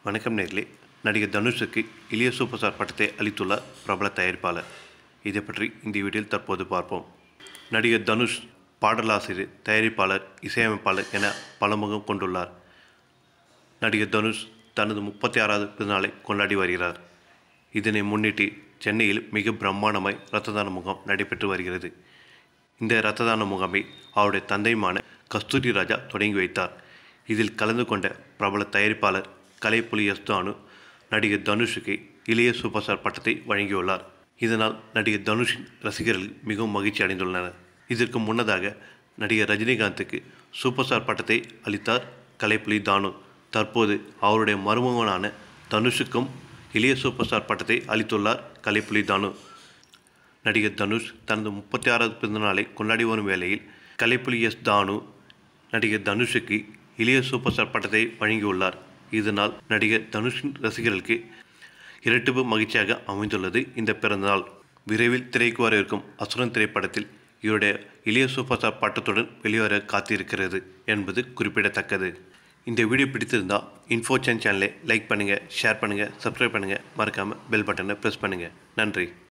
வணக்கம் நேர்களே நடிகர் தனுஷுக்கு இளைய சூப்பர் ஸ்டார் பட்டத்தை அளித்துள்ளார் பிரபல தயாரிப்பாளர் இதை பற்றி இந்த வீடியோவில் தற்போது பார்ப்போம் நடிகர் தனுஷ் பாடலாசிரியர் தயாரிப்பாளர் இசையமைப்பாளர் என பலமுகம் கொண்டுள்ளார் நடிகர் தனுஷ் தனது முப்பத்தி ஆறாவது பிறந்தநாளை கொண்டாடி வருகிறார் இதனை முன்னிட்டு சென்னையில் மிக பிரம்மாண்டமாய் இரத்த தான முகாம் நடைபெற்று வருகிறது இந்த இரத்த தான முகாமை அவருடைய தந்தையுமான கஸ்தூரி ராஜா தொடங்கி வைத்தார் இதில் கலந்து கொண்ட பிரபல தயாரிப்பாளர் கலைப்புலி எஸ் தானு நடிகர் தனுஷுக்கு இளைய சூப்பர் ஸ்டார் பட்டத்தை வழங்கியுள்ளார் இதனால் நடிகர் தனுஷின் ரசிகர்கள் மிகவும் மகிழ்ச்சி அடைந்துள்ளனர் இதற்கு முன்னதாக நடிகர் ரஜினிகாந்துக்கு சூப்பர் ஸ்டார் பட்டத்தை அளித்தார் கலைப்புலி தானு தற்போது அவருடைய மருமகனான தனுஷுக்கும் இளைய சூப்பர் ஸ்டார் பட்டத்தை அளித்துள்ளார் கலைப்புலி தானு நடிகர் தனுஷ் தனது முப்பத்தி ஆறாவது பிறந்தநாளை கொண்டாடி வரும் வேளையில் கலைப்புலி எஸ் தானு நடிகர் தனுஷுக்கு இளைய சூப்பர் ஸ்டார் பட்டத்தை வழங்கியுள்ளார் இதனால் நடிகர் தனுஷின் ரசிகர்களுக்கு இரட்டிப்பு மகிழ்ச்சியாக அமைந்துள்ளது இந்த பிறந்தநாள் விரைவில் திரைக்கு வர இருக்கும் அசுரன் திரைப்படத்தில் இவருடைய இளைய சூப்பர் ஸ்டார் பட்டத்துடன் வெளிவர காத்திருக்கிறது என்பது குறிப்பிடத்தக்கது இந்த வீடியோ பிடித்திருந்தால் இன்ஃபோ சேனலை லைக் பண்ணுங்கள் ஷேர் பண்ணுங்கள் சப்ஸ்கிரைப் பண்ணுங்கள் மறக்காமல் பெல் பட்டனை ப்ரெஸ் பண்ணுங்கள் நன்றி